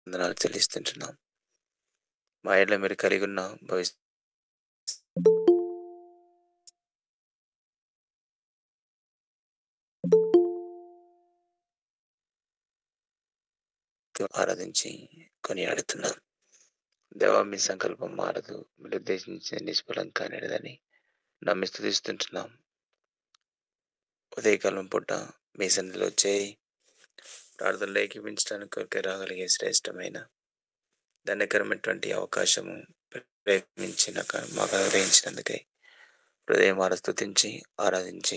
వందనాలు చెల్లిస్తుంటున్నాం మా ఏళ్ళ మీరు కలిగి ఉన్న భవిష్యత్ ఆరాధించి కొనియాడుతున్నాం దేవా మీ సంకల్పం మారదు మీరు ఉద్దేశించిన నిష్ఫలం కానిదని నమ్మి స్థుతిస్తుంటున్నాం ఉదయకాలం పూట మీ సన్నిధిలో చేయి ప్రార్థనలు ఏకీపించడానికి కొరకే రాగలిగే శ్రేష్టమైన ధన్యకరమైనటువంటి అవకాశము ప్రేమించిన మాకు అనుగ్రహించినందుకై హృదయం ఆర స్థుతించి ఆరాధించి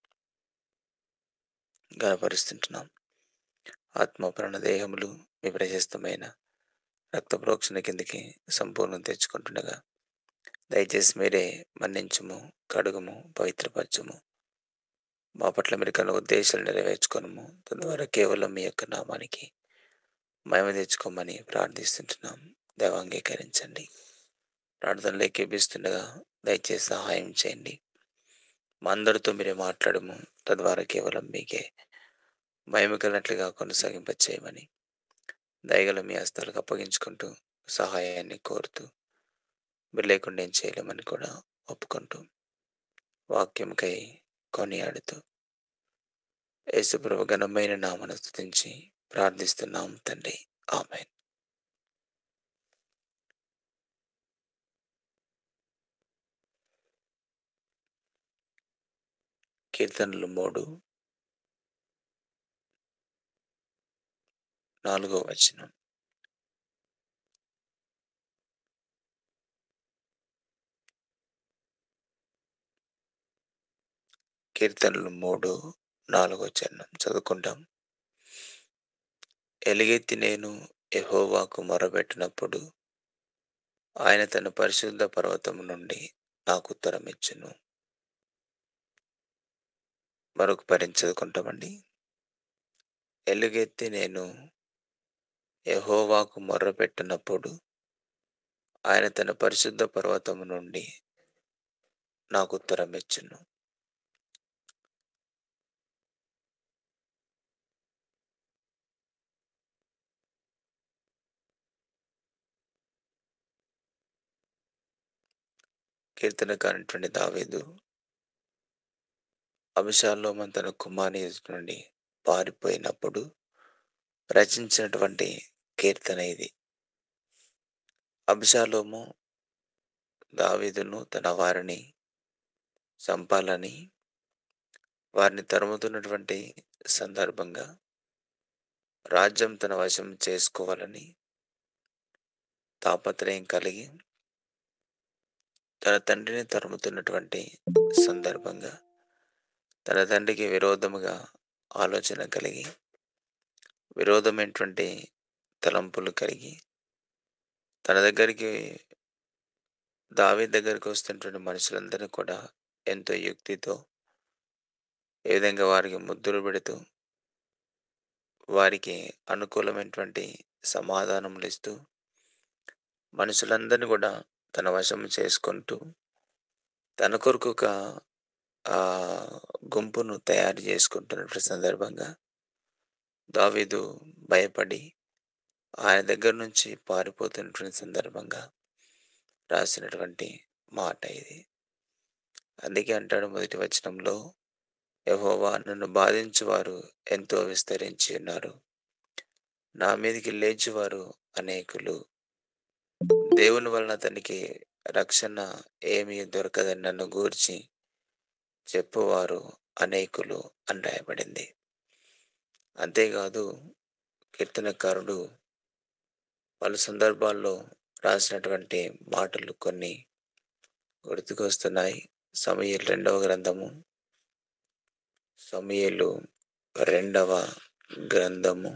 గనపరుస్తుంటున్నాం ఆత్మ ప్రాణ దేహములు మీ ప్రశస్తమైన రక్త ప్రోక్షణ కిందకి సంపూర్ణం తెచ్చుకుంటుండగా దయచేసి మీరే మన్నించుము కడుగుము పవిత్రపరచుము మా పట్ల మీరు కన్నా ఉద్దేశాలు నెరవేర్చుకోనము తద్వారా కేవలం మీ యొక్క నామానికి మహిమ తెచ్చుకోమని ప్రార్థిస్తుంటున్నాం దేవాంగీకరించండి ప్రార్థనలు ఏకీపిస్తుండగా దయచేసి సహాయం చేయండి మా అందరితో మీరే మాట్లాడము తద్వారా కేవలం మీకే మహిమ కలిగినట్లుగా కొనసాగింపచేయమని దయగల మీ హస్తాలకు అప్పగించుకుంటూ సహాయాన్ని కోరుతూ మీరు లేకుండా ఏం చేయలేమని కూడా ఒప్పుకుంటూ వాక్యంకై కొనియాడుతూ యేసుప్రభు ఘనమైన నామను స్థుతించి ప్రార్థిస్తున్నాం తండ్రి ఆమె కీర్తనలు మూడు నాలుగో వచనం కీర్తనలు మూడు నాలుగో చరణం చదువుకుంటాం ఎలుగెత్తి నేను యెహోవాకు మొరబెట్టినప్పుడు ఆయన తన పరిశుద్ధ పర్వతము నుండి నాకు ఉత్తరం ఇచ్చును మరొక పర్యం చదువుకుంటామండి ఎలుగెత్తి నేను యెహోవాకు మొర్రపెట్టినప్పుడు ఆయన తన పరిశుద్ధ పర్వతము నుండి నాకు ఉత్తరం ఇచ్చును కీర్తనకారైనటువంటి దావీదు అభిషాల్లో తన కుమారి నుండి పారిపోయినప్పుడు రచించినటువంటి కీర్తన ఇది అభిషాలోము దావీదును తన వారిని చంపాలని వారిని తరుముతున్నటువంటి సందర్భంగా రాజ్యం తన వశం చేసుకోవాలని తాపత్రయం కలిగి తన తండ్రిని తరుముతున్నటువంటి సందర్భంగా తన తండ్రికి విరోధముగా ఆలోచన కలిగి విరోధమైనటువంటి తలంపులు కలిగి తన దగ్గరికి దావి దగ్గరికి వస్తున్నటువంటి మనుషులందరినీ కూడా ఎంతో యుక్తితో ఏ విధంగా వారికి ముద్దులు పెడుతూ వారికి అనుకూలమైనటువంటి సమాధానములు ఇస్తూ మనుషులందరినీ కూడా తన వశం చేసుకుంటూ తన కొరకు ఒక ఆ గుంపును తయారు చేసుకుంటున్నటువంటి సందర్భంగా దావీదు భయపడి ఆయన దగ్గర నుంచి పారిపోతున్నటువంటి సందర్భంగా రాసినటువంటి మాట ఇది అందుకే అంటాడు మొదటి వచనంలో యహోవా నన్ను బాధించువారు ఎంతో విస్తరించి ఉన్నారు నా మీదకి లేచివారు అనేకులు దేవుని వలన అతనికి రక్షణ ఏమీ దొరకదని నన్ను గూర్చి చెప్పువారు అనేకులు అని రాయబడింది అంతేకాదు కీర్తనకారుడు పలు సందర్భాల్లో రాసినటువంటి మాటలు కొన్ని గుర్తుకొస్తున్నాయి సమయలు రెండవ గ్రంథము సమయలు రెండవ గ్రంథము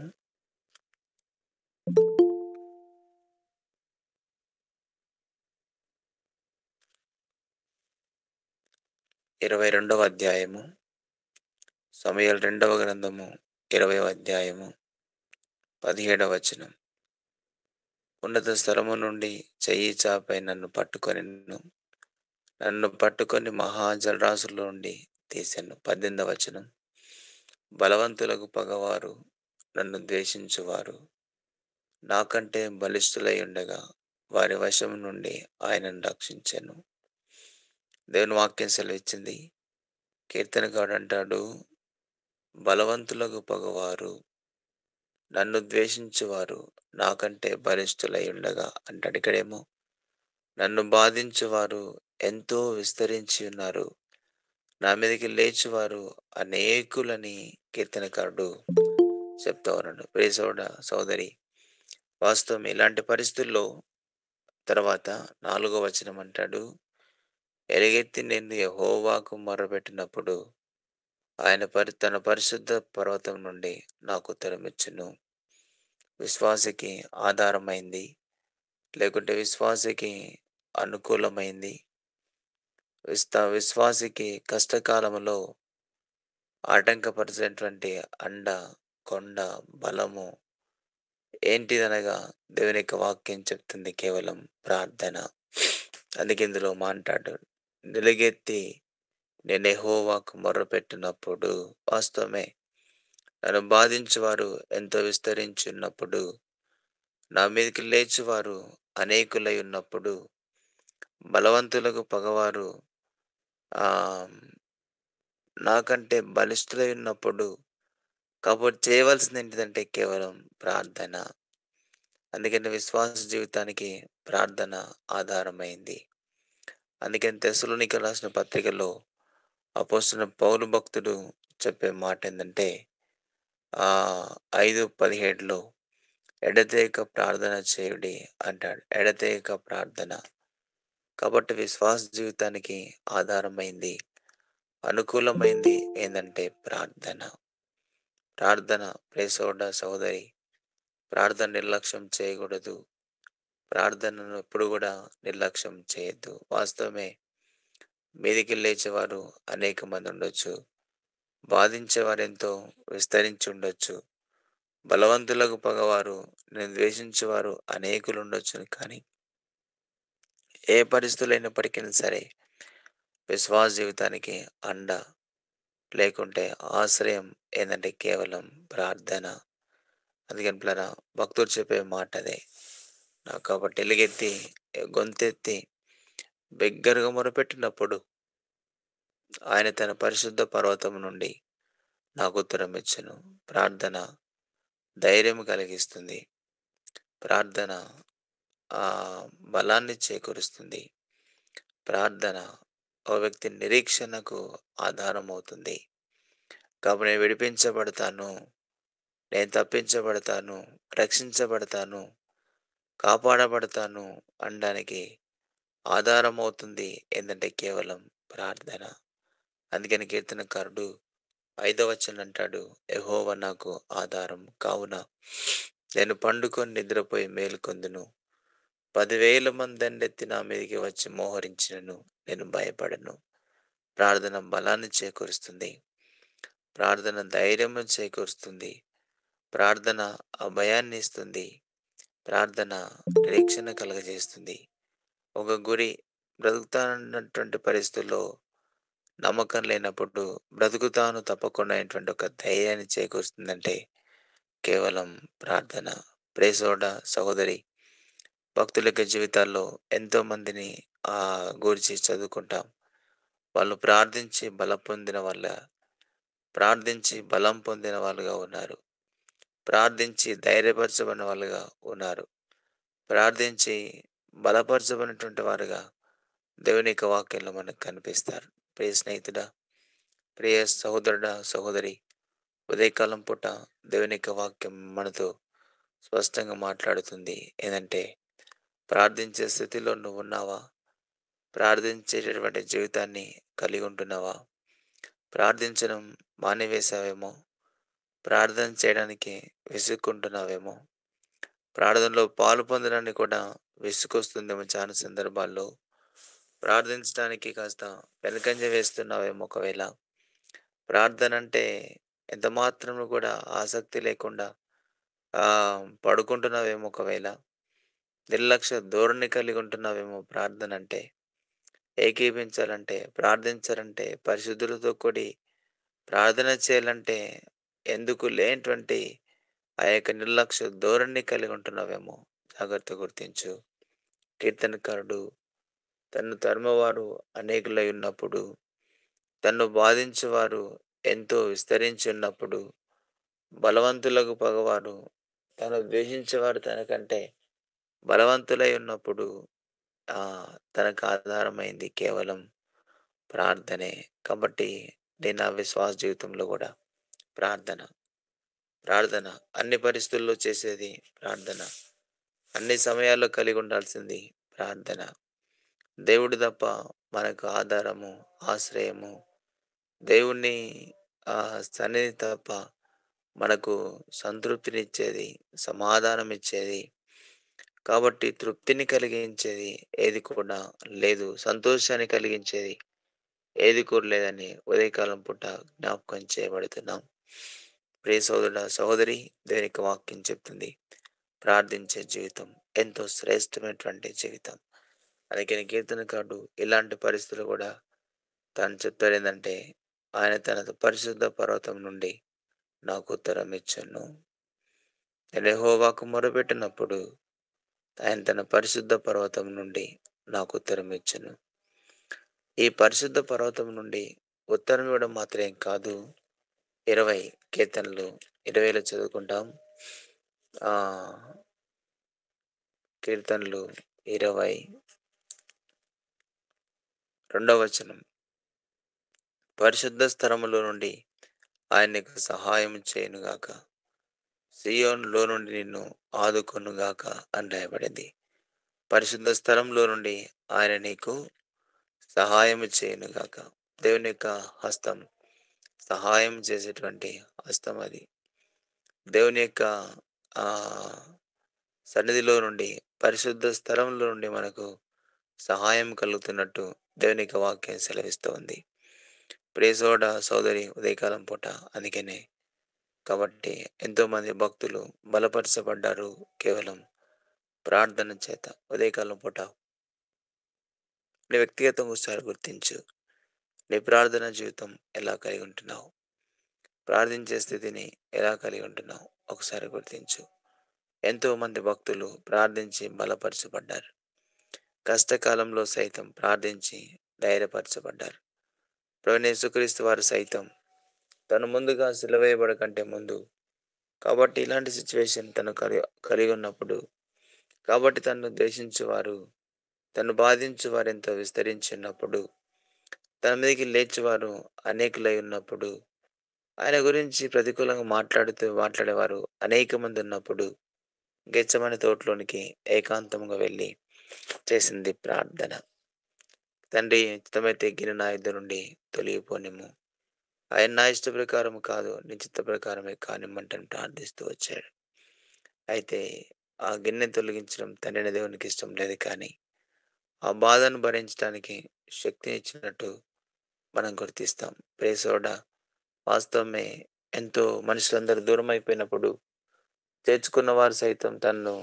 ఇరవై రెండవ అధ్యాయము సమయలు రెండవ గ్రంథము ఇరవై అధ్యాయము పదిహేడవ వచనం ఉన్నత స్థలము నుండి చెయ్యి చాపై నన్ను పట్టుకొని నన్ను పట్టుకొని మహాజలరాశుల నుండి తీశాను పద్దెనిమిదవ వచనం బలవంతులకు పగవారు నన్ను ద్వేషించువారు నాకంటే బలిష్ఠులై ఉండగా వారి వశం నుండి ఆయనను రక్షించెను. దేవుని వాక్యం సెలవిచ్చింది. కీర్తనకారుడు అంటాడు, బలవంతులకు పగవారు, నన్ను ద్వేషించువారు నాకంటే బలిష్ఠులై ఉండగా అంటాడు. ఇక్కడేమో నన్ను బాధించువారు ఎంతో విస్తరించి ఉన్నారు. నా మీదకి లేచువారు అనేకులని కీర్తనకారుడు చెప్తా ఉన్నాడు. ప్రియ సోడ సోదరి వాస్తవం ఇలాంటి పరిస్థితుల్లో తర్వాత నాలుగో వచనం అంటాడు ఎలుగెత్తి నేను యెహోవాకు మొర్రపెట్టినప్పుడు ఆయన పరి తన పరిశుద్ధ పర్వతం నుండి నాకు ఉత్తరమిచ్చును. విశ్వాసికి ఆధారమైంది. లేకుంటే విశ్వాసికి అనుకూలమైంది. విస్త విశ్వాసికి కష్టకాలములో ఆటంకపరిచేటువంటి అండ, కొండ, బలము ఏంటిదనగా దేవుని యొక్క వాక్యం చెప్తుంది కేవలం ప్రార్థన. అందుకే ఇందులో మాట్లాడు నిలుగెత్తి నేను యెహోవాకు మొర్రపెట్టినప్పుడు వాస్తవమే నన్ను బాధించువారు ఎంతో విస్తరించి ఉన్నప్పుడు నా మీదకి లేచువారు అనేకులై ఉన్నప్పుడు బలవంతులకు పగవారు ఆ నాకంటే బలిష్ఠులై ఉన్నప్పుడు కాబట్టి చేయవలసింది ఏంటిదంటే కేవలం ప్రార్థన. అందుకని విశ్వాస జీవితానికి ప్రార్థన ఆధారమైంది. అందుకని తెస్సలోనికీయులకు రాసిన పత్రికలో అపోస్తలుడైన పౌలు భక్తుడు చెప్పే మాట ఏందంటే ఆహ్, 5:17లో ఎడతెగక ప్రార్థన చేయుడి అంటాడు. ఎడతెగక ప్రార్థన. కాబట్టి విశ్వాస జీవితానికి ఆధారమైంది, అనుకూలమైంది ఏందంటే ప్రార్థన. ప్రార్థన ప్రియ సోదర సహోదరి ప్రార్థన నిర్లక్ష్యం చేయకూడదు. ప్రార్థనను ఎప్పుడు కూడా నిర్లక్ష్యం చేయొద్దు. వాస్తవమే మీదికి లేచేవారు అనేక మంది ఉండొచ్చు. బాధించేవారు ఎంతో విస్తరించి ఉండొచ్చు. బలవంతులకు పగవారు నేను ద్వేషించేవారు అనేకులు ఉండొచ్చును కానీ ఏ పరిస్థితులు అయినప్పటికీ సరే విశ్వాస జీవితానికి అండ లేకుంటే ఆశ్రయం ఏందంటే కేవలం ప్రార్థన. అందుకని పిల్లరా భక్తుడు చెప్పే మాట అదే. నాకు కాబట్టి ఎలుగెత్తి గొంతెత్తి బిగ్గరగా మొరపెట్టినప్పుడు ఆయన తన పరిశుద్ధ పర్వతము నుండి నాకు ఉత్తరమిచ్చెను. ప్రార్థన ధైర్యం కలిగిస్తుంది. ప్రార్థన ఆహ్, బలాన్ని చేకూరుస్తుంది. ప్రార్థన ఒక వ్యక్తి నిరీక్షణకు ఆధారమవుతుంది. కాబట్టి నేను విడిపించబడతాను. నేను తప్పించబడతాను. రక్షించబడతాను. కాపాడబడతాను అనడానికి ఆధారమవుతుంది ఏందంటే కేవలం ప్రార్థన. అందుకని కీర్తనకారుడు ఐదవ వచనం అంటాడు యెహోవా నాకు ఆధారం కావున నేను పండుకొని నిద్రపోయి మేలుకొందును. పదివేల మంది దండెత్తి నా మీదికి వచ్చి మోహరించినను నేను భయపడను. ప్రార్థన బలాన్ని చేకూరుస్తుంది. ప్రార్థన ధైర్యము చేకూరుస్తుంది. ప్రార్థన అభయాన్ని ఇస్తుంది. ప్రార్థన నిరీక్షణ కలుగజేస్తుంది. ఒక గురి బ్రతుకుతానన్నటువంటి పరిస్థితుల్లో నమ్మకం లేనప్పుడు బ్రతుకుతాను తప్పకుండా అనేటువంటి ఒక ధైర్యాన్ని చేకూరుస్తుందంటే కేవలం ప్రార్థన. ప్రియ సోదర సహోదరి భక్తుల యొక్క జీవితాల్లో ఎంతో మందిని ఆహ్, గూర్చి చదువుకుంటాం. వాళ్ళు ప్రార్థించి బలం పొందిన వాళ్ళ ప్రార్థించి బలం పొందిన వాళ్ళుగా ఉన్నారు. ప్రార్థించి ధైర్యపరచబడిన వాళ్ళుగా ఉన్నారు. ప్రార్థించి బలపరచబడినటువంటి వారుగా దేవుని యొక్క వాక్యంలో మనకు కనిపిస్తారు. ప్రియ స్నేహితుడా, ప్రియ సహోదరుడా, సహోదరి ఉదయకాలం పూట దేవుని యొక్క వాక్యం మనతో స్పష్టంగా మాట్లాడుతుంది. ఏందంటే ప్రార్థించే స్థితిలో నువ్వు ఉన్నావా? ప్రార్థించేటటువంటి జీవితాన్ని కలిగి ఉంటున్నావా? ప్రార్థించడం మానివేశావేమో! ప్రార్థన చేయడానికి విసుక్కుంటున్నావేమో! ప్రార్థనలో పాలు పొందడానికి కూడా విసుగొస్తుందేమో చాలా సందర్భాల్లో. ప్రార్థించడానికి కాస్త వెనకంజ వేస్తున్నావేమో ఒకవేళ. ప్రార్థన అంటే ఎంత మాత్రము కూడా ఆసక్తి లేకుండా ఆహ్, పడుకుంటున్నావేమో ఒకవేళ. నిర్లక్ష్య ధోరణి కలిగి ఉంటున్నావేమో ప్రార్థన అంటే. ఏకీభించాలంటే, ప్రార్థించాలంటే, పరిశుద్ధులతో కూడి ప్రార్థన చేయాలంటే ఎందుకు లేనటువంటి ఆ యొక్క నిర్లక్ష్య ధోరణి కలిగి ఉంటున్నావేమో జాగ్రత్తగా గుర్తించు. కీర్తనకారుడు తన్ను తరుమువారు అనేకులై ఉన్నప్పుడు, తన్ను బాధించువారు ఎంతో విస్తరించి ఉన్నప్పుడు, బలవంతులకు పగవారు తను ద్వేషించేవారు తనకంటే బలవంతులై ఉన్నప్పుడు ఆహ్, తనకు ఆధారమైంది కేవలం ప్రార్థనే. కాబట్టి నేను నా విశ్వాస జీవితంలో గూడా ప్రార్థన. ప్రార్థన. అన్ని పరిస్థితుల్లో చేసేది ప్రార్థన. అన్ని సమయాల్లో కలిగి ఉండాల్సింది ప్రార్థన. దేవుడు తప్ప మనకు ఆధారము, ఆశ్రయము, దేవుని ఆహ్, సన్నిధి తప్ప మనకు సంతృప్తినిచ్చేది, సమాధానమిచ్చేది, కాబట్టి తృప్తిని కలిగించేది ఏది కూడా లేదు. సంతోషాన్ని కలిగించేది ఏది కూడా లేదని ఉదయకాలం పూట జ్ఞాపకం చేయబడుతున్నాం. ప్రియ సోదరుడా, సహోదరి దేవుని యొక్క వాక్యం చెప్తుంది. ప్రార్థించే జీవితం ఎంతో శ్రేష్టమైనటువంటి జీవితం. అందుకని కీర్తనకారుడు ఇలాంటి పరిస్థితులు కూడా తాను చెప్తాడేందంటే, ఆయన తన పరిశుద్ధ పర్వతం నుండి నాకు ఉత్తరం ఇచ్చెను. నేను యెహోవాకు మొరపెట్టినప్పుడు ఆయన తన పరిశుద్ధ పర్వతం నుండి నాకు ఉత్తరం ఇచ్చెను. ఈ పరిశుద్ధ పర్వతం నుండి ఉత్తరం ఇవ్వడం మాత్రమే కాదు. 20 కీర్తనలు 20లో చదువుకుంటాం. ఆహ్ కీర్తనలు 20 రెండవ వచనం. పరిశుద్ధ స్థలములో నుండి ఆయన నీకు సహాయం చేయునుగాక. సీయోనులో నుండి నిన్ను ఆదుకొనుగాక అని రాయబడింది. పరిశుద్ధ స్థలంలో నుండి ఆయన నీకు సహాయము చేయునుగాక. దేవుని యొక్క హస్తం సహాయం చేసేటువంటి హస్తం అది. దేవుని యొక్క ఆహ్, సన్నిధిలో నుండి పరిశుద్ధ స్థలంలో నుండి మనకు సహాయం కలుగుతున్నట్టు దేవుని యొక్క వాక్యం సెలవిస్తూ ఉంది. ప్రియ సోదర, సోదరి ఉదయకాలం పూట అందుకనే కాబట్టి ఎంతోమంది భక్తులు బలపరచబడ్డారు కేవలం ప్రార్థన చేత. ఉదయకాలం పూట నీ వ్యక్తిగతంగా ఒకసారి గుర్తించు. నీ ప్రార్థన జీవితం ఎలా కలిగి ఉంటున్నావు? ప్రార్థించే స్థితిని ఎలా కలిగి ఉంటున్నావు? ఒకసారి గుర్తించు. ఎంతోమంది భక్తులు ప్రార్థించి బలపరచబడ్డారు. కష్టకాలంలో సైతం ప్రార్థించి ధైర్యపరచబడ్డారు. ప్రభువైన యేసుక్రీస్తు వారు సైతం తను ముందుగా సిలువ వేయబడ కంటే ముందు కాబట్టి ఇలాంటి సిట్యుయేషన్ తను కలి కలిగి ఉన్నప్పుడు కాబట్టి తనను ద్వేషించువారు, తన్ను బాధించువారు ఎంతో విస్తరించి ఉన్నప్పుడు, తన మీదకి లేచువారు అనేకులై ఉన్నప్పుడు, ఆయన గురించి ప్రతికూలంగా మాట్లాడుతూ మాట్లాడేవారు అనేక మంది ఉన్నప్పుడు, గెత్సేమనే తోటలోనికి ఏకాంతంగా వెళ్ళి చేసింది ప్రార్థన. తండ్రి చిత్తమైతే గిన్నె నా యొద్ద నుండి తొలగిపోనిమ్ము. ఆయన నా ఇష్ట ప్రకారము కాదు, నీ చిత్త ప్రకారమే కానిమ్మంటని ప్రార్థిస్తూ వచ్చాడు. అయితే ఆ గిన్నె తొలగించడం తండ్రైన దేవునికి ఇష్టం లేదు కానీ, ఆ బాధను భరించడానికి శక్తినిచ్చినట్టు మనం గుర్తిస్తాం. ప్రియ సోదరుడా, వాస్తవమే ఎంతో మనుషులందరూ దూరమైపోయినప్పుడు, చేర్చుకున్న వారు సైతం తనను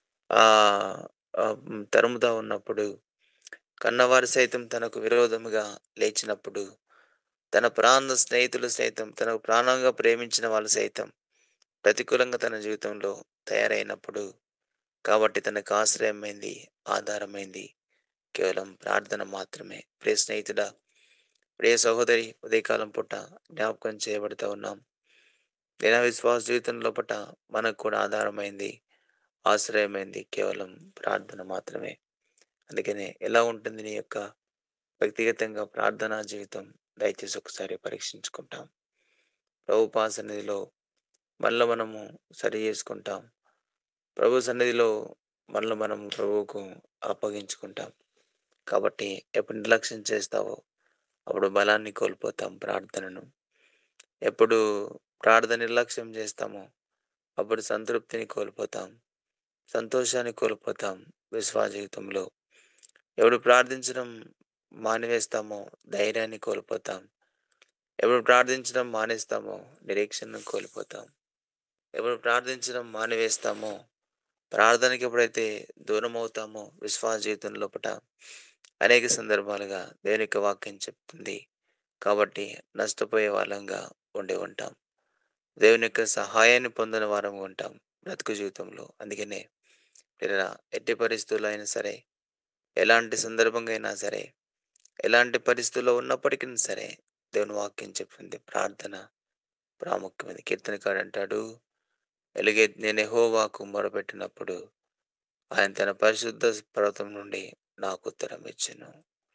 ఆహ్, ఆహ్, హ్మ్, తరుముతా ఉన్నప్పుడు, కన్నవారు సైతం తనకు విరోధముగా లేచినప్పుడు, తన ప్రాణ స్నేహితులు సైతం తనకు ప్రాణంగా ప్రేమించిన వాళ్ళు సైతం ప్రతికూలంగా తన జీవితంలో తయారైనప్పుడు, కాబట్టి తనకు ఆశ్రయమైంది, ఆధారమైంది కేవలం ప్రార్థన మాత్రమే. ప్రియ స్నేహితుడా, ప్రియ సహోదరి ఉదయకాలం పూట జ్ఞాపకం చేయబడుతూ ఉన్నాం. దిన విశ్వాస జీవితం లోపట మనకు కూడా ఆధారమైంది, ఆశ్రయమైంది కేవలం ప్రార్థన మాత్రమే. అందుకనే ఎలా ఉంటుంది నీ యొక్క వ్యక్తిగతంగా ప్రార్థనా జీవితం? దయచేసి ఒకసారి పరీక్షించుకుంటాం. ప్రభు పాద సన్నిధిలో మనలో మనము సరి చేసుకుంటాం. ప్రభు సన్నిధిలో మనలో మనం ప్రభువుకు అప్పగించుకుంటాం. కాబట్టి ఎప్పుడు నిర్లక్ష్యం చేస్తావో అప్పుడు బలాన్ని కోల్పోతాం ప్రార్థనను. ఎప్పుడు ప్రార్థన నిర్లక్ష్యం చేస్తామో అప్పుడు సంతృప్తిని కోల్పోతాం. సంతోషాన్ని కోల్పోతాం విశ్వాస జీవితంలో. ఎప్పుడు ప్రార్థించడం మానివేస్తామో ధైర్యాన్ని కోల్పోతాం. ఎప్పుడు ప్రార్థించడం మానేస్తామో నిరీక్షణను కోల్పోతాం. ఎప్పుడు ప్రార్థించడం మానివేస్తామో, ప్రార్థనకి ఎప్పుడైతే దూరమవుతామో విశ్వాస జీవితం లోపట అనేక సందర్భాలుగా దేవుని యొక్క వాక్యం చెప్తుంది. కాబట్టి నష్టపోయే వాళ్ళంగా ఉండి ఉంటాం. దేవుని యొక్క సహాయాన్ని పొందని వారంగా ఉంటాం బ్రతుకు జీవితంలో. అందుకనే పిల్లరా ఎట్టి పరిస్థితుల్లో అయినా సరే, ఎలాంటి సందర్భంగా అయినా సరే, ఎలాంటి పరిస్థితుల్లో ఉన్నప్పటికిని సరే, దేవుని వాక్యం చెప్తుంది ప్రార్థన ప్రాముఖ్యమైనది. కీర్తనకారుడు అంటాడు, ఎలుగె నేను యెహోవాకు మొరపెట్టినప్పుడు ఆయన తన పరిశుద్ధ పర్వతం నుండి నాకు ఉత్తరం ఇచ్చెను.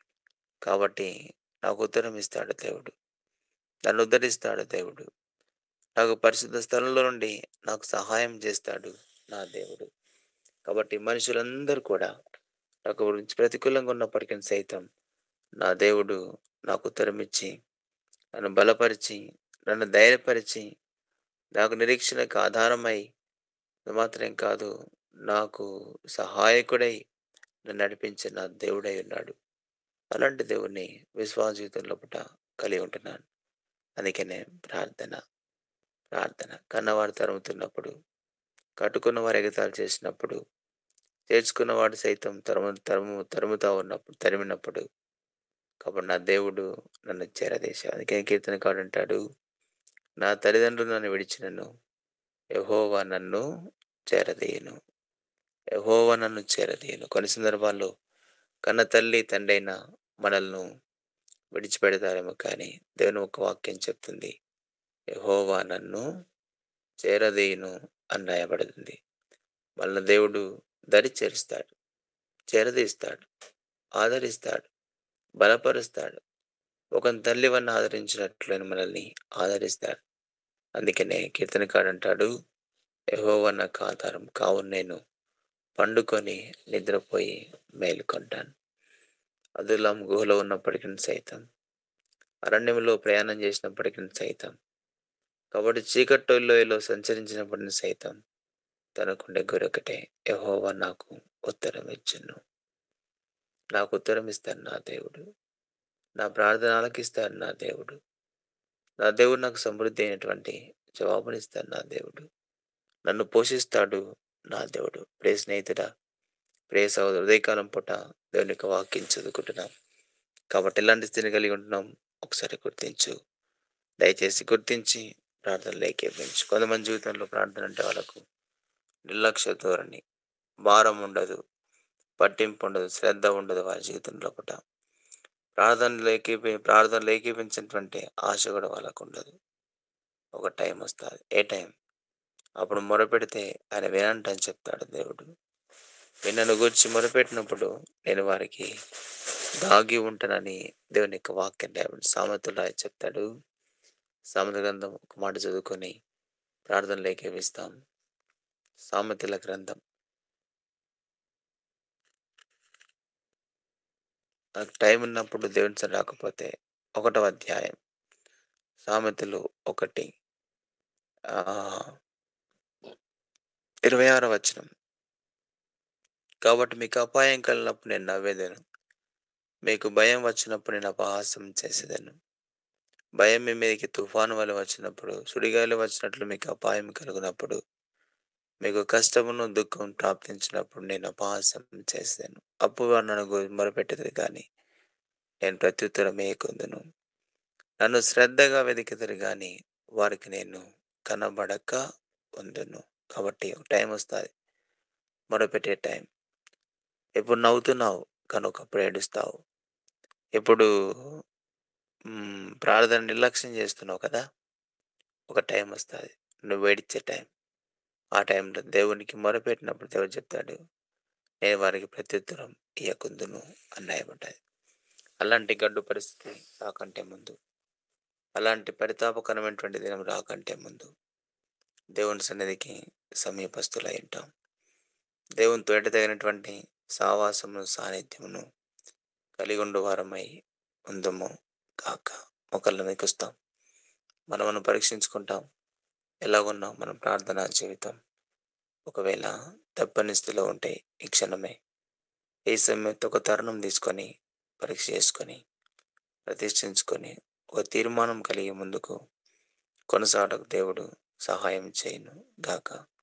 కాబట్టి నాకు ఉత్తరం ఇస్తాడు దేవుడు. నన్ను ఉద్ధరిస్తాడు దేవుడు. నాకు పరిశుద్ధ స్థలంలో నుండి నాకు సహాయం చేస్తాడు నా దేవుడు. కాబట్టి మనుషులందరూ కూడా నాకు గురించి ప్రతికూలంగా ఉన్నప్పటికీ సైతం నా దేవుడు నాకు ఉత్తరమిచ్చి, నన్ను బలపరిచి, నన్ను ధైర్యపరిచి, నాకు నిరీక్షణకు ఆధారమై, అది మాత్రం కాదు నాకు సహాయకుడై నన్ను నడిపించే నా దేవుడై ఉన్నాడు. అలాంటి దేవుడిని విశ్వాస జీవితం లోపట కలిగి ఉంటున్నాను. అందుకనే ప్రార్థన, ప్రార్థన కన్నవాడు తరుముతున్నప్పుడు, కట్టుకున్న వారు ఎగతాళి చేసినప్పుడు, చేర్చుకున్నవాడు సైతం తరుము తరుము తరుముతా ఉన్నప్పుడు తరిమినప్పుడు, కాబట్టి నా దేవుడు నన్ను చేరదీశాడు. అందుకని కీర్తనకారుడు అంటాడు, నా తల్లిదండ్రులు నన్ను విడిచినను, యెహోవా నన్ను చేరదీయును. యెహోవా నన్ను చేరదీయును. కొన్ని సందర్భాల్లో కన్న తల్లి, తండ్రైన మనల్ని విడిచిపెడతారేమో కానీ, దేవుని ఒక వాక్యం చెప్తుంది. యెహోవా నన్ను చేరదీయును అని రాయబడుతుంది. మనల్ని దేవుడు దరి చేరుస్తాడు, చేరదీస్తాడు, ఆదరిస్తాడు, బలపరుస్తాడు. ఒక తల్లి వలన ఆదరించినట్లు మనల్ని ఆదరిస్తాడు. అందుకనే కీర్తనకారుడు అంటాడు, యెహోవా నాకు ఆధారం కావున నేను పండుకొని నిద్రపోయి మేలుకొంటాను. అదుల్లాం గుహలో ఉన్నప్పటికి సైతం, అరణ్యంలో ప్రయాణం చేసినప్పటికి సైతం, కాబట్టి చీకటి లోయలో సంచరించినప్పటిని సైతం, తనకుండే గురొకటే యెహోవా నాకు ఉత్తరం ఇచ్చును. నాకు ఉత్తరం ఇస్తాడు నా దేవుడు. నా ప్రార్థన ఆలకిస్తాడు నా దేవుడు. నా దేవుడు నాకు సమృద్ధి అయినటువంటి జవాబునిస్తాడు నా దేవుడు. నన్ను పోషిస్తాడు నా దేవుడు. ప్రియ స్నేహితుడా, ప్రియ సహోదరుడు ఉదయకాలం పూట దేవుని యొక్క వాక్యం చదువుకుంటున్నాం. కాబట్టి ఎలాంటి స్థితిని కలిగి ఉంటున్నాం ఒకసారి గుర్తించు. దయచేసి గుర్తించి ప్రార్థనలో ఏకీభవించు. కొంతమంది జీవితంలో ప్రార్థన అంటే వాళ్ళకు నిర్లక్ష్య ధోరణి, భారం ఉండదు, పట్టింపు ఉండదు, శ్రద్ధ ఉండదు వారి జీవితం లోపట. ప్రార్థనలో ఏకీభవి ప్రార్థనలో ఏకీభవించినటువంటి ఆశ కూడా వాళ్ళకు ఉండదు. ఒక టైం వస్తది. ఏ టైం? అప్పుడు మొరపెడితే ఆయన వినంటని చెప్తాడు దేవుడు. మీరు నన్ను గూర్చి మొరపెట్టినప్పుడు నేను వారికి దాగి ఉంటానని దేవుని యొక్క వాక్యం రాయబడి సామెతలు రాయి చెప్తాడు. సామెతల గ్రంథం ఒక మాట చదువుకొని ప్రార్థనలో ఏకీభవిస్తాం. సామెతల గ్రంథం నాకు టైం ఉన్నప్పుడు దేవుని సన్నిధి రాకపోతే ఒకటవ అధ్యాయం సామెతలు ఒకటి ఆహ్, ఇరవై ఆరో వచనం. కాబట్టి మీకు అపాయం కలిగినప్పుడు నేను నవ్వేదను. మీకు భయం వచ్చినప్పుడు నేను అపహాస్యం చేసేదను. భయం మీ మీదకి తుఫాను వలె వచ్చినప్పుడు, సుడిగాలి వచ్చినట్లు మీకు అపాయం కలుగునప్పుడు, మీకు కష్టమును, దుఃఖం ప్రాప్తించినప్పుడు నేను అపహాస్యం చేసేదను. అప్పుడు వారు నన్ను గు మొరపెట్టెదరు గాని, నేను ప్రత్యుత్తరం ఇయ్యకుందును. నన్ను శ్రద్ధగా వెదికెదరు గాని, వారికి నేను కనబడక ఉందును. కాబట్టి ఒక టైం వస్తది. మొరపెట్టే టైం. ఇప్పుడు నవ్వుతున్నావు, కానీ ఒకప్పుడు ఏడుస్తావు. ఇప్పుడు హ్మ్, ప్రార్థన నిర్లక్ష్యం చేస్తున్నావు కదా! ఒక టైం వస్తది. నువ్వు ఏడిచే టైం. ఆ టైంలో దేవునికి మొరపెట్టినప్పుడు దేవుడు చెప్తాడు, నేను వారికి ప్రత్యుత్తరం ఇయ్యకుందును అని రాయబడ్డది. అలాంటి గడ్డు పరిస్థితి రాకంటే ముందు, అలాంటి పరితాపకరమైనటువంటి దినం రాకంటే ముందు, దేవుని సన్నిధికి సమీపస్తులై ఉంటాం. దేవునితో ఎడతెగనటువంటి సావాసమును, సాన్నిధ్యమును కలిగుండు వారమై ఉందుము గాక. మోకాళ్ళ మీదకొస్తాం. మనమును పరీక్షించుకుంటాం. ఎలాగున్నాం మన ప్రార్థనా జీవితం? ఒకవేళ తప్పని స్థితిలో ఉంటే ఈ క్షణమే ఈ సమయంతో ఒక తరుణం తీసుకొని, పరీక్ష చేసుకొని, ప్రతిష్ఠించుకొని, ఒక తీర్మానం కలిగి ముందుకు కొనసాగటకు దేవుడు సహాయం చేయును గాక.